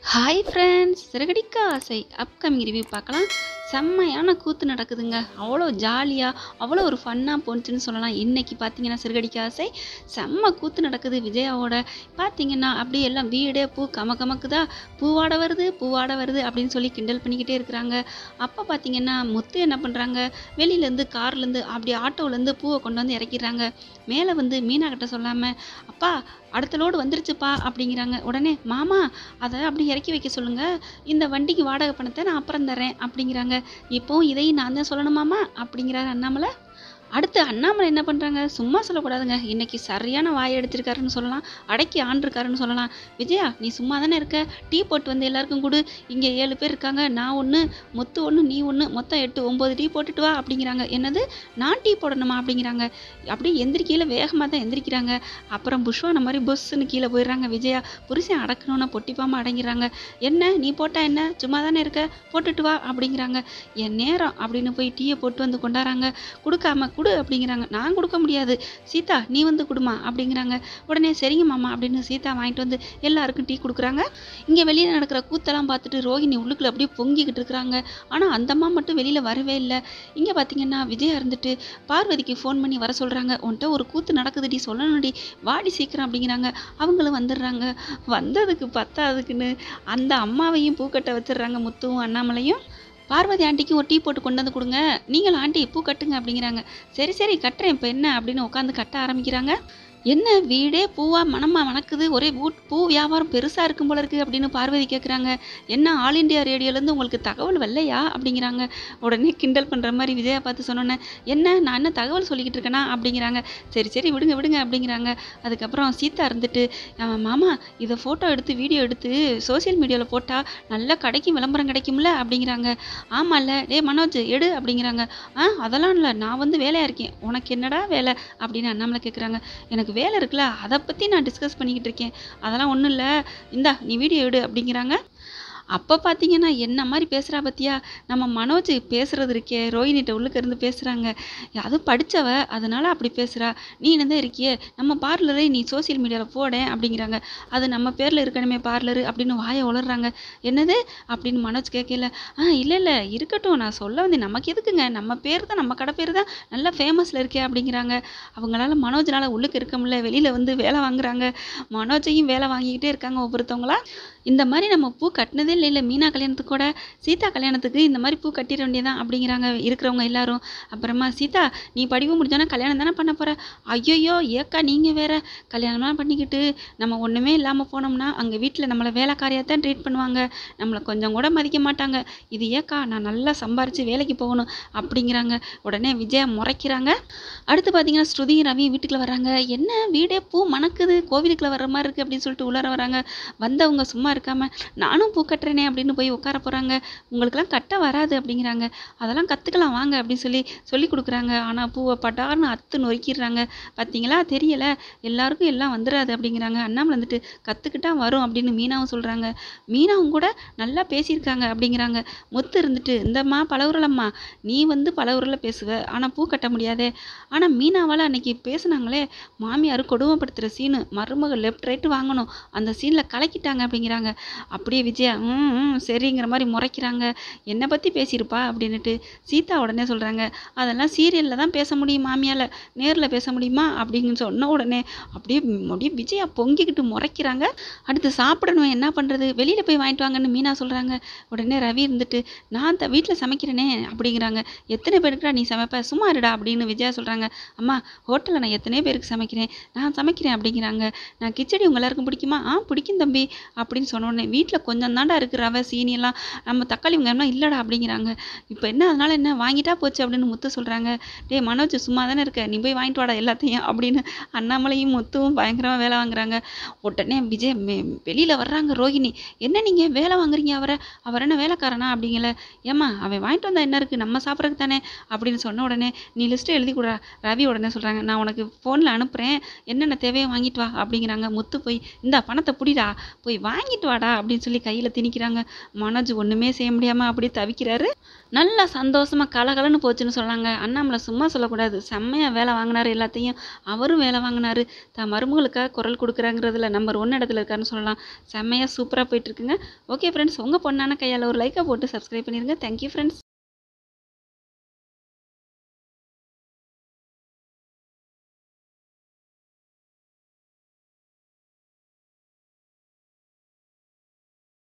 hi friends சிறகடிக்க ஆசை upcoming review பார்க்கலாம் செம்மையான கூத்து நடக்குதுங்க அவ்வளோ ஜாலியாக அவ்வளோ ஒரு ஃபன்னாக போணுச்சுன்னு சொல்லலாம் இன்னைக்கு பார்த்தீங்கன்னா சிறுகடிக்க ஆசை செம்ம கூத்து நடக்குது விஜயாவோட பார்த்தீங்கன்னா அப்படியே எல்லாம் வீடே பூ கம கமக்குதா பூவாட வருது பூவாட வருது அப்படின்னு சொல்லி கிண்டல் பண்ணிக்கிட்டே இருக்கிறாங்க அப்போ பார்த்தீங்கன்னா முத்து என்ன பண்ணுறாங்க வெளியிலேருந்து கார்லேருந்து அப்படி ஆட்டோலேருந்து பூவை கொண்டு வந்து இறக்கிடுறாங்க மேலே வந்து மீனா கிட்ட சொல்லாமல் அப்பா அடுத்த லோடு வந்துருச்சுப்பா அப்படிங்கிறாங்க உடனே மாமா அதை அப்படி இறக்கி வைக்க சொல்லுங்க இந்த வண்டிக்கு வாடகை பணத்தை நான் அப்புறம் தரேன் அப்படிங்கிறாங்க இப்போ இதையும் நான் தான் சொல்லணுமாமா அப்படிங்கிறாரு அண்ணாமலை அடுத்து அண்ணாமலை என்ன பண்ணுறாங்க சும்மா சொல்லக்கூடாதுங்க இன்னைக்கு சரியான வாய் எடுத்திருக்காருன்னு சொல்லலாம் அடக்கி ஆண்டிருக்காருன்னு சொல்லலாம் விஜயா நீ சும்மா தானே இருக்க டீ போட்டு வந்து எல்லாருக்கும் கொடு இங்கே ஏழு பேர் இருக்காங்க நான் ஒன்று மொத்து ஒன்று நீ ஒன்று மொத்தம் எட்டு ஒம்பது டீ போட்டுட்டு வா அப்படிங்கிறாங்க என்னது நான் டீ போடணுமா அப்படிங்கிறாங்க அப்படியே எந்திரிக்கையில் வேகமாக தான் எந்திரிக்கிறாங்க அப்புறம் புஷ்வான மாதிரி பொஸ்ஸுன்னு கீழே போயிடுறாங்க விஜயா புருஷன் அடக்கணும்னா பொட்டிப்பாமல் அடங்கிறாங்க என்ன நீ போட்டா என்ன சும்மா தானே இருக்க போட்டுட்டு வா அப்படிங்கிறாங்க என் நேரம் அப்படின்னு போய் டீயை போட்டு வந்து கொண்டாடுறாங்க கொடுக்காம கொடு அப்படிங்கிறாங்க நான் கொடுக்க முடியாது சீதா நீ வந்து கொடுமா அப்படிங்கிறாங்க உடனே சரிங்க மாமா அப்படின்னு சீதா வாங்கிட்டு வந்து எல்லாருக்கும் டீ கொடுக்குறாங்க இங்கே வெளியில் நடக்கிற கூத்தெல்லாம் பார்த்துட்டு ரோஹிணி உள்ளுக்குள்ள அப்படியே பொங்கிக்கிட்டு இருக்கிறாங்க ஆனால் அந்த அம்மா மட்டும் வெளியில் வரவே இல்லை இங்கே பார்த்தீங்கன்னா விஜயா இருந்துட்டு பார்வதிக்கு ஃபோன் பண்ணி வர சொல்கிறாங்க உன்கிட்ட ஒரு கூத்து நடக்குதுடி சொல்லணும்டி வாடி சீக்கிரம் அப்படிங்கிறாங்க அவங்களும் வந்துடுறாங்க வந்ததுக்கு பத்தாதுக்குன்னு அந்த அம்மாவையும் பூக்கட்ட வச்சிடுறாங்க முத்துவும் அண்ணாமலையும் பார்வதி ஆண்டிக்கு ஒரு டீ போட்டு கொண்டு வந்து கொடுங்க நீங்களும் ஆண்டி பூ கட்டுங்க அப்படிங்கிறாங்க சரி சரி கட்டுறேன் இப்போ என்ன அப்படின்னு உட்காந்து கட்ட ஆரம்பிக்கிறாங்க என்ன வீடே பூவா மனமா மணக்குது ஒரே பூ பூ வியாபாரம் பெருசாக இருக்கும் போல இருக்குது அப்படின்னு பார்வதி கேட்குறாங்க என்ன ஆல் இண்டியா ரேடியோலேருந்து உங்களுக்கு தகவல் வரலையா அப்படிங்கிறாங்க உடனே கிண்டல் பண்ணுற மாதிரி விஜயா பார்த்து சொன்னோன்னே என்ன நான் என்ன தகவல் சொல்லிக்கிட்டு இருக்கேனா அப்படிங்கிறாங்க சரி சரி விடுங்க விடுங்க அப்படிங்கிறாங்க அதுக்கப்புறம் சீதா இருந்துட்டு "ஆ, மாமா இதை ஃபோட்டோ எடுத்து வீடியோ எடுத்து சோஷியல் மீடியாவில் போட்டால் நல்ல கடைக்கு விளம்பரம் கிடைக்கும்ல அப்படிங்கிறாங்க ஆமாம்ல டேய் மனோஜ் எடு அப்படிங்கிறாங்க ஆ அதெல்லாம் இல்லை நான் வந்து வேலையாக இருக்கேன் உனக்கு என்னடா வேலை அப்படின்னு அண்ணாமலை கேட்குறாங்க எனக்கு வேலை இருக்குல்ல அதை பற்றி நான் டிஸ்கஸ் பண்ணிக்கிட்டு இருக்கேன் அதெல்லாம் ஒன்றும் இல்லை இந்தா நீ வீடியோ எடு அப்படிங்கிறாங்க அப்போ பார்த்தீங்கன்னா என்ன மாதிரி பேசுகிறா பத்தியா நம்ம மனோஜ் பேசுறது இருக்கே ரோஹினிட்ட உள்ளுக்க இருந்து பேசுகிறாங்க அது படித்தவ அதனால அப்படி பேசுகிறா நீ என்ன இருக்கியே நம்ம பார்லரை நீ சோஷியல் மீடியாவில் போடேன் அப்படிங்கிறாங்க அது நம்ம பேரில் இருக்கணுமே பார்லரு அப்படின்னு வாயை உளறாங்க என்னது அப்படின்னு மனோஜ் கேட்கல ஆ இல்லை இல்லை இருக்கட்டும் நான் சொல்ல வந்து நமக்கு எதுக்குங்க நம்ம பேர் தான் நம்ம கடை பேர் தான் நல்லா ஃபேமஸில் இருக்கே அப்படிங்கிறாங்க அவங்களால மனோஜ்னால உள்ளுக்கு இருக்க முடியல வெளியில் வந்து வேலை வாங்குறாங்க மனோஜையும் வேலை வாங்கிக்கிட்டே இருக்காங்க ஒவ்வொருத்தவங்களா இந்த மாதிரி நம்ம பூ கட்டினதே இல்லை இல்லை மீனா கல்யாணத்துக்கு கூட சீதா கல்யாணத்துக்கு இந்த மாதிரி பூ கட்டிட வேண்டியதான் அப்படிங்கிறாங்க இருக்கிறவங்க எல்லாரும் அப்புறமா சீதா நீ படிப்பு முடிஞ்சோன்னா கல்யாணம் தானே பண்ண போற ஐயோயோ ஏக்கா நீங்கள் வேற கல்யாணம்லாம் பண்ணிக்கிட்டு நம்ம ஒன்றுமே இல்லாமல் போனோம்னா அங்கே வீட்டில் நம்மளை வேலைக்காரியாக தான் ட்ரீட் பண்ணுவாங்க நம்மளை கொஞ்சம் கூட மதிக்க மாட்டாங்க இது ஏக்கா நான் நல்லா சம்பாரித்து வேலைக்கு போகணும் அப்படிங்கிறாங்க உடனே விஜயா முறைக்கிறாங்க அடுத்து பார்த்தீங்கன்னா ஸ்ருதியும் ரவி வீட்டுக்குள்ள வராங்க என்ன வீடே பூ மணக்குது கோவிலுக்குள்ள வர்ற மாதிரி இருக்குது அப்படின்னு சொல்லிட்டு உள்ளார வராங்க வந்தவங்க சும்மா இருக்காம நானும் பூ கட்டுறேனே அப்படின்னு போய் உட்கார போகிறாங்க உங்களுக்கெல்லாம் கட்ட வராது அப்படிங்கிறாங்க அதெல்லாம் கற்றுக்கலாம் வாங்க அப்படின்னு சொல்லி சொல்லி கொடுக்குறாங்க ஆனால் பூவை பட்டார்னு அத்து நொறுக்கிடுறாங்க பார்த்தீங்களா தெரியல எல்லாருக்கும் எல்லாம் வந்துடாது அப்படிங்கிறாங்க அண்ணாமலை வந்துட்டு கற்றுக்கிட்டா வரும் அப்படின்னு மீனாவும் சொல்கிறாங்க மீனாவும் கூட நல்லா பேசியிருக்காங்க அப்படிங்கிறாங்க முத்து இருந்துட்டு இந்தம்மா பலவுரலம்மா நீ வந்து பலவுரில் பேசுவ ஆனால் பூ கட்ட முடியாதே ஆனால் மீனாவால் அன்னைக்கு பேசுனாங்களே மாமியார் கொடுமைப்படுத்துகிற சீனு மருமகள் லெஃப்ட் ரைட்டு வாங்கணும் அந்த சீனில் கலக்கிட்டாங்க அப்படிங்கிறாங்க அப்படியே விஜயா ம் ம், சரிங்கிற மாதிரி முறைக்கிறாங்க என்னை பற்றி பேசியிருப்பா அப்படின்னுட்டு சீதா உடனே சொல்கிறாங்க அதெல்லாம் சீரியலில் தான் பேச முடியும் மாமியால் நேரில் பேச முடியுமா அப்படின்னு சொன்ன உடனே அப்படியே அப்படியே விஜயா பொங்கிக்கிட்டு முறைக்கிறாங்க அடுத்து சாப்பிடணும் என்ன பண்ணுறது வெளியில் போய் வாங்கிட்டு வாங்கன்னு மீனா சொல்கிறாங்க உடனே ரவி இருந்துட்டு நான் த வீட்டில் சமைக்கிறேனே அப்படிங்கிறாங்க எத்தனை பேருக்குடா நீ சமைப்ப சும்மா இருடா அப்படின்னு விஜயா சொல்கிறாங்க அம்மா ஹோட்டலில் நான் எத்தனை பேருக்கு சமைக்கிறேன் நான் சமைக்கிறேன் அப்படிங்கிறாங்க நான் கிச்சடி உங்க எல்லாருக்கும் பிடிக்குமா ஆ பிடிக்கும் தம்பி அப்படின்னு சொன்ன உடனே வீட்டில் கொஞ்சம் தாண்டா இருக்கு ரவை சீனி எல்லாம் நம்ம தக்காளி வெங்காயம்லாம் இல்லைடா அப்படிங்கிறாங்க இப்போ என்ன அதனால என்ன வாங்கிட்டா போச்சு அப்படின்னு முத்து சொல்கிறாங்க டேய் மனோஜ் சும்மா தானே இருக்க நீ போய் வாங்கிட்டு வாடா எல்லாத்தையும் அப்படின்னு அண்ணாமலையும் முத்துவும் பயங்கரமாக வேலை வாங்குறாங்க உடனே விஜய் வெளியில் வர்றாங்க ரோஹிணி என்ன நீங்கள் வேலை வாங்குறீங்க அவரை அவர் என்ன வேலைக்காரனா அப்படிங்கல ஏம்மா அவன் வாங்கிட்டு வந்தா என்ன இருக்குது நம்ம சாப்பிட்றதுக்கு தானே அப்படின்னு சொன்ன உடனே நீ லிஸ்ட்டை எழுதி கொடுறா ரவி உடனே சொல்கிறாங்க நான் உனக்கு ஃபோனில் அனுப்புகிறேன் என்னென்ன தேவையோ வாங்கிட்டு வா அப்படிங்கிறாங்க முத்து போய் இந்த பணத்தை புடிடா போய் வாங்கிட்டு வாங்கிட்டு வாடா அப்படின்னு சொல்லி கையில் திணிக்கிறாங்க மனோஜ் ஒன்றுமே செய்ய முடியாமல் அப்படியே தவிக்கிறாரு நல்லா சந்தோஷமாக கலகலன்னு போச்சுன்னு சொன்னாங்க அண்ணாமலை சும்மா சொல்லக்கூடாது செம்மையாக வேலை வாங்கினாரு எல்லாத்தையும் அவரும் வேலை வாங்கினாரு தான் மருமகளுக்காக குரல் கொடுக்குறாங்கிறதுல நம்பர் ஒன் இடத்துல இருக்காருன்னு சொல்லலாம் செம்மையாக சூப்பராக போயிட்டுருக்குங்க ஓகே ஃப்ரெண்ட்ஸ் உங்கள் பொண்ணான கையால் ஒரு லைக்கை போட்டு சப்ஸ்கிரைப் பண்ணிடுங்க தேங்க்யூ ஃப்ரெண்ட்ஸ்